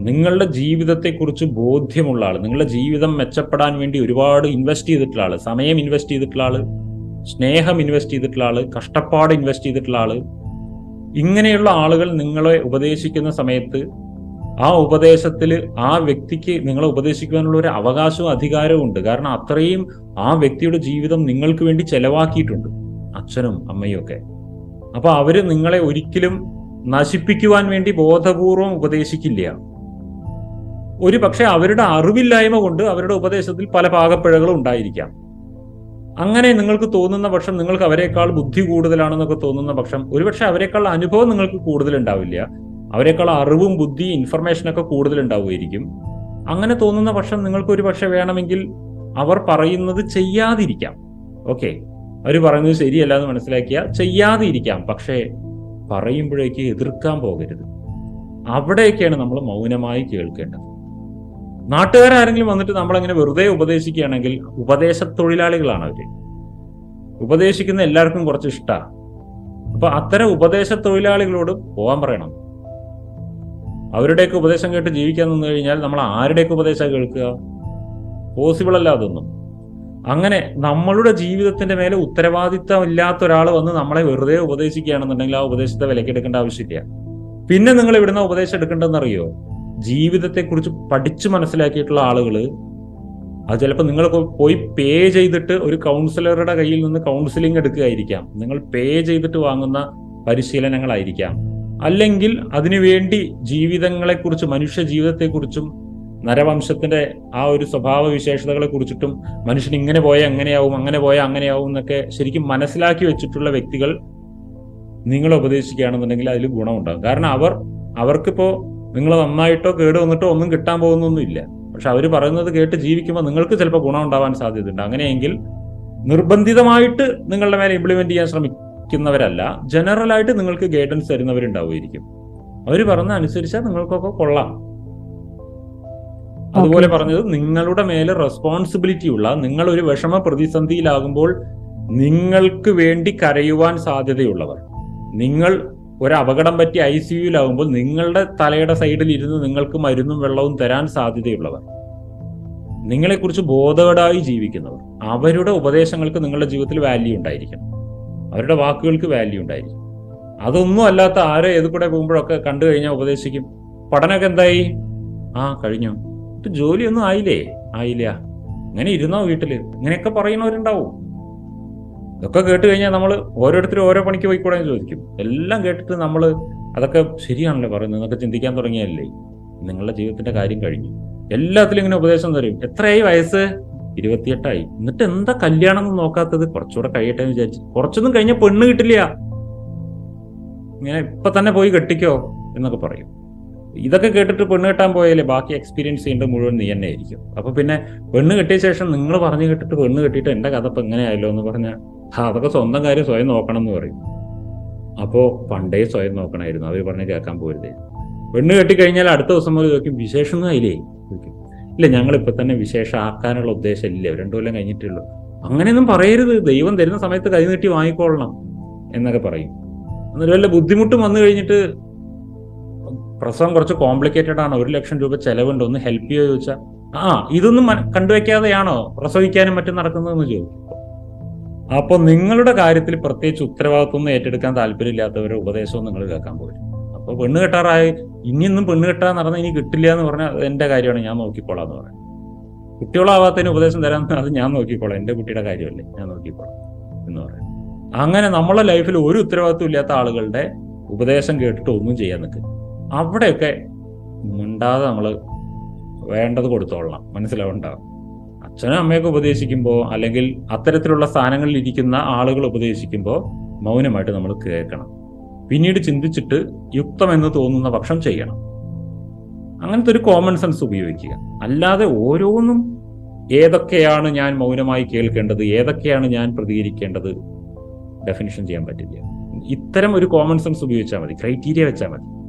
നിങ്ങളുടെ ജീവിതത്തെക്കുറിച്ച് ബോധ്യമുള്ള ആൾ നിങ്ങളുടെ ജീവിതം മെച്ചപ്പെടാൻ വേണ്ടി ഒരുപാട് ഇൻവെസ്റ്റ് ചെയ്തിട്ടുള്ള ആള് സമയം ഇൻവെസ്റ്റ് ചെയ്തിട്ടുള്ള ആള് സ്നേഹം ഇൻവെസ്റ്റ് ചെയ്തിട്ടുള്ള ആള് കഷ്ടപ്പാട് ഇൻവെസ്റ്റ് ചെയ്തിട്ടുള്ള ആള് ഇങ്ങനെയുള്ള ആളുകൾ നിങ്ങളെ ഉപദേശിക്കുന്ന സമയത്ത് ആ ഉപദേശത്തിൽ ആ വ്യക്തിക്ക് നിങ്ങളെ ഉപദേശിക്കുവാനുള്ള ഒരു അവകാശവും അധികാരവും ഉണ്ട് കാരണം അത്രയും ആ വ്യക്തിയുടെ ജീവിതം നിങ്ങൾക്ക് വേണ്ടി ചെലവാക്കിയിട്ടുണ്ട് അച്ഛനും അമ്മയും ഒക്കെ അപ്പൊ അവര് നിങ്ങളെ ഒരിക്കലും നശിപ്പിക്കുവാൻ വേണ്ടി ബോധപൂർവം ഉപദേശിക്കില്ല ഒരു പക്ഷെ അവരുടെ അറിവില്ലായ്മ കൊണ്ട് അവരുടെ ഉപദേശത്തിൽ പല പാകപ്പിഴകളും ഉണ്ടായിരിക്കാം അങ്ങനെ നിങ്ങൾക്ക് തോന്നുന്ന പക്ഷം നിങ്ങൾക്ക് അവരെക്കാൾ ബുദ്ധി കൂടുതലാണെന്നൊക്കെ തോന്നുന്ന പക്ഷം ഒരുപക്ഷെ അവരെക്കാൾ അനുഭവം നിങ്ങൾക്ക് കൂടുതൽ ഉണ്ടാവില്ല അവരെക്കാൾ അറിവും ബുദ്ധി ഇൻഫർമേഷനൊക്കെ കൂടുതൽ ഉണ്ടാവുമായിരിക്കും അങ്ങനെ തോന്നുന്ന പക്ഷം നിങ്ങൾക്ക് ഒരു പക്ഷെ വേണമെങ്കിൽ അവർ പറയുന്നത് ചെയ്യാതിരിക്കാം ഓക്കെ അവർ പറയുന്നത് ശരിയല്ല എന്ന് മനസ്സിലാക്കിയ ചെയ്യാതിരിക്കാം പക്ഷേ പറയുമ്പോഴേക്ക് എതിർക്കാൻ പോകരുത് അവിടെയൊക്കെയാണ് നമ്മൾ മൗനമായി കേൾക്കേണ്ടത് നാട്ടുകാരാരെങ്കിലും വന്നിട്ട് നമ്മളങ്ങനെ വെറുതെ ഉപദേശിക്കുകയാണെങ്കിൽ ഉപദേശ തൊഴിലാളികളാണ് അവര് ഉപദേശിക്കുന്ന എല്ലാവർക്കും കുറച്ച് ഇഷ്ടമാണ് അപ്പൊ അത്തരം ഉപദേശ തൊഴിലാളികളോട് പോകാൻ പറയണം അവരുടെയൊക്കെ ഉപദേശം കേട്ട് ജീവിക്കാൻ നിന്ന് കഴിഞ്ഞാൽ നമ്മൾ ആരുടെയൊക്കെ ഉപദേശം കേൾക്കുക പോസിബിൾ അല്ല അതൊന്നും അങ്ങനെ നമ്മളുടെ ജീവിതത്തിന്റെ മേലെ ഉത്തരവാദിത്തം ഇല്ലാത്ത ഒരാൾ വന്ന് നമ്മളെ വെറുതെ ഉപദേശിക്കുകയാണെന്നുണ്ടെങ്കിൽ ആ ഉപദേശത്തെ വിലക്കെടുക്കേണ്ട ആവശ്യമില്ല പിന്നെ നിങ്ങൾ ഇവിടുന്ന് ഉപദേശം എടുക്കേണ്ടതെന്നറിയോ ജീവിതത്തെക്കുറിച്ച് പഠിച്ചു മനസ്സിലാക്കിയിട്ടുള്ള ആളുകൾ അത് ചിലപ്പോൾ നിങ്ങൾ പോയി പേ ചെയ്തിട്ട് ഒരു കൗൺസിലറുടെ കയ്യിൽ നിന്ന് കൗൺസിലിംഗ് എടുക്കുകയായിരിക്കാം നിങ്ങൾ പേ ചെയ്തിട്ട് വാങ്ങുന്ന പരിശീലനങ്ങളായിരിക്കാം അല്ലെങ്കിൽ അതിനുവേണ്ടി ജീവിതങ്ങളെക്കുറിച്ച് മനുഷ്യ ജീവിതത്തെക്കുറിച്ചും നരവംശത്തിന്റെ ആ ഒരു സ്വഭാവ വിശേഷതകളെ കുറിച്ചിട്ടും മനുഷ്യൻ ഇങ്ങനെ പോയാൽ അങ്ങനെയാവും അങ്ങനെ പോയാൽ അങ്ങനെയാവും എന്നൊക്കെ ശരിക്കും മനസ്സിലാക്കി വെച്ചിട്ടുള്ള വ്യക്തികൾ നിങ്ങളെ ഉപദേശിക്കുകയാണെന്നുണ്ടെങ്കിൽ അതിൽ ഗുണമുണ്ടാകും കാരണം അവർ അവർക്കിപ്പോ നിങ്ങൾ നന്നായിട്ടോ കേട് വന്നിട്ടോ ഒന്നും കിട്ടാൻ പോകുന്നൊന്നുമില്ല പക്ഷെ അവർ പറയുന്നത് കേട്ട് ജീവിക്കുമ്പോൾ നിങ്ങൾക്ക് ചിലപ്പോൾ ഗുണം ഉണ്ടാവാൻ സാധ്യതയുണ്ട് അങ്ങനെയെങ്കിൽ നിർബന്ധിതമായിട്ട് നിങ്ങളുടെ മേലെ ഇംപ്ലിമെന്റ് ചെയ്യാൻ ശ്രമിക്കുന്നവരല്ല ജനറൽ ആയിട്ട് നിങ്ങൾക്ക് ഗൈഡൻസ് തരുന്നവരുണ്ടാവുമായിരിക്കും അവർ പറഞ്ഞ അനുസരിച്ചാൽ നിങ്ങൾക്കൊക്കെ കൊള്ളാം അതുപോലെ പറഞ്ഞത് നിങ്ങളുടെ മേലെ റെസ്പോൺസിബിലിറ്റി ഉള്ള നിങ്ങൾ ഒരു വിഷമ പ്രതിസന്ധിയിലാകുമ്പോൾ നിങ്ങൾക്ക് വേണ്ടി കരയുവാൻ സാധ്യതയുള്ളവർ നിങ്ങൾ ഒരു അപകടം പറ്റി ഐ സി യുയിലാകുമ്പോൾ നിങ്ങളുടെ തലയുടെ സൈഡിൽ ഇരുന്ന് നിങ്ങൾക്ക് മരുന്നും വെള്ളവും തരാൻ സാധ്യതയുള്ളവർ നിങ്ങളെക്കുറിച്ച് ബോധവടായി ജീവിക്കുന്നവർ അവരുടെ ഉപദേശങ്ങൾക്ക് നിങ്ങളുടെ ജീവിതത്തിൽ വാല്യൂ ഉണ്ടായിരിക്കണം അവരുടെ വാക്കുകൾക്ക് വാല്യൂ ഉണ്ടായിരിക്കും അതൊന്നും അല്ലാത്ത ആരോ ഏത് കൂടെ പോകുമ്പോഴൊക്കെ കണ്ടു കഴിഞ്ഞാൽ ഉപദേശിക്കും പഠനമൊക്കെ എന്തായി ആ കഴിഞ്ഞു ഇപ്പൊ ജോലിയൊന്നും ആയില്ലേ ആയില്ല ഇങ്ങനെ ഇരുന്നോ വീട്ടില് ഇങ്ങനെയൊക്കെ പറയുന്നവരുണ്ടാവും ഇതൊക്കെ കേട്ട് കഴിഞ്ഞാൽ നമ്മൾ ഓരോരുത്തരും ഓരോ പണിക്ക് പോയിക്കൂടെ എന്ന് ചോദിക്കും എല്ലാം കേട്ടിട്ട് നമ്മൾ അതൊക്കെ ശരിയാണല്ലോ പറയുന്നത് എന്നൊക്കെ ചിന്തിക്കാൻ തുടങ്ങിയല്ലേ നിങ്ങളുടെ ജീവിതത്തിന്റെ കാര്യം കഴിഞ്ഞു എല്ലാത്തിലും ഇങ്ങനെ ഉപദേശം തരും എത്രയായി വയസ്സ് ഇരുപത്തിയെട്ടായി എന്നിട്ട് എന്താ കല്യാണം എന്ന് നോക്കാത്തത് കുറച്ചുകൂടെ കഴിയട്ടെ എന്ന് വിചാരിച്ചു കുറച്ചൊന്നും കഴിഞ്ഞ പെണ്ണ് കിട്ടില്ല ഇങ്ങനെ ഇപ്പൊ തന്നെ പോയി കെട്ടിക്കോ എന്നൊക്കെ പറയും ഇതൊക്കെ കേട്ടിട്ട് പെണ്ണ് കെട്ടാൻ പോയാലേ ബാക്കി എക്സ്പീരിയൻസ് ചെയ്യേണ്ടത് മുഴുവൻ നീ തന്നെ ആയിരിക്കും അപ്പൊ പിന്നെ പെണ്ണ് കെട്ടിയ ശേഷം നിങ്ങൾ പറഞ്ഞു കേട്ടിട്ട് പെണ്ണ് കെട്ടിയിട്ട് എന്റെ കഥ ഇപ്പൊ എങ്ങനെയായല്ലോ എന്ന് പറഞ്ഞാൽ ആ അതൊക്കെ സ്വന്തം കാര്യം സ്വയം നോക്കണം എന്ന് പറയും അപ്പോ പണ്ടേ സ്വയം നോക്കണമായിരുന്നു അവർ പറഞ്ഞ് കേൾക്കാൻ പോരുതേ പെണ്ണ് കെട്ടിക്കഴിഞ്ഞാൽ അടുത്ത ദിവസം മുതൽ ചോദിക്കും വിശേഷമൊന്നും ആയില്ലേ ചോദിക്കും ഇല്ല ഞങ്ങൾ ഇപ്പൊ തന്നെ വിശേഷം ആക്കാനുള്ള ഉദ്ദേശം ഇല്ല രണ്ടു കൊല്ലം കഴിഞ്ഞിട്ടുള്ളൂ അങ്ങനെയൊന്നും പറയരുത് ദൈവം തരുന്ന സമയത്ത് കൈ നീട്ടി വാങ്ങിക്കൊള്ളണം എന്നൊക്കെ പറയും എന്നിട്ട് വല്ല ബുദ്ധിമുട്ടും വന്നു കഴിഞ്ഞിട്ട് പ്രസവം കുറച്ച് കോംപ്ലിക്കേറ്റഡ് ആണ് ഒരു ലക്ഷം രൂപ ചെലവുണ്ട് ഒന്ന് ഹെൽപ്പ് ചെയ്യുമോ ചോദിച്ചാൽ ആ ഇതൊന്നും മന- കണ്ടുവയ്ക്കാതെയാണോ പ്രസവിക്കാനും മറ്റും നടക്കുന്നതെന്ന് ചോദിക്കും അപ്പൊ നിങ്ങളുടെ കാര്യത്തിൽ പ്രത്യേകിച്ച് ഉത്തരവാദിത്വം ഏറ്റെടുക്കാൻ താല്പര്യമില്ലാത്തവരുടെ ഉപദേശവും നിങ്ങൾ കേൾക്കാൻ പോലും അപ്പൊ പെണ്ണ് കെട്ടാറായി ഇനിയൊന്നും പെണ്ണ് കെട്ടാൻ നടന്ന ഇനി കിട്ടില്ല എന്ന് പറഞ്ഞാൽ അത് എന്റെ കാര്യമാണ് ഞാൻ നോക്കിക്കോളാം എന്ന് പറയാം കുട്ടികളാവാത്തതിന് ഉപദേശം തരാൻ അത് ഞാൻ നോക്കിക്കോളാം എന്റെ കുട്ടിയുടെ കാര്യമല്ലേ ഞാൻ നോക്കിക്കോളാം എന്ന് പറയാം അങ്ങനെ നമ്മളെ ലൈഫിൽ ഒരു ഉത്തരവാദിത്വം ഇല്ലാത്ത ആളുകളുടെ ഉപദേശം കേട്ടിട്ട് ഒന്നും ചെയ്യാൻ നിൽക്കും അവിടെയൊക്കെ മിണ്ടാതെ നമ്മൾ വേണ്ടത് കൊടുത്തോളണം മനസ്സിലാവുണ്ടാവും അച്ഛനും അമ്മയൊക്കെ ഉപദേശിക്കുമ്പോൾ അല്ലെങ്കിൽ അത്തരത്തിലുള്ള സ്ഥാനങ്ങളിൽ ഇരിക്കുന്ന ആളുകൾ ഉപദേശിക്കുമ്പോൾ മൗനമായിട്ട് നമ്മൾ കേൾക്കണം പിന്നീട് ചിന്തിച്ചിട്ട് യുക്തമെന്ന് തോന്നുന്ന പക്ഷം ചെയ്യണം അങ്ങനത്തെ ഒരു കോമൺ സെൻസ് ഉപയോഗിക്കുക അല്ലാതെ ഓരോന്നും ഏതൊക്കെയാണ് ഞാൻ മൗനമായി കേൾക്കേണ്ടത് ഏതൊക്കെയാണ് ഞാൻ പ്രതികരിക്കേണ്ടത് ഡെഫിനിഷൻ ചെയ്യാൻ പറ്റില്ല ഇത്തരം ഒരു കോമൺ സെൻസ് ഉപയോഗിച്ചാൽ മതി ക്രൈറ്റീരിയ വെച്ചാൽ മതി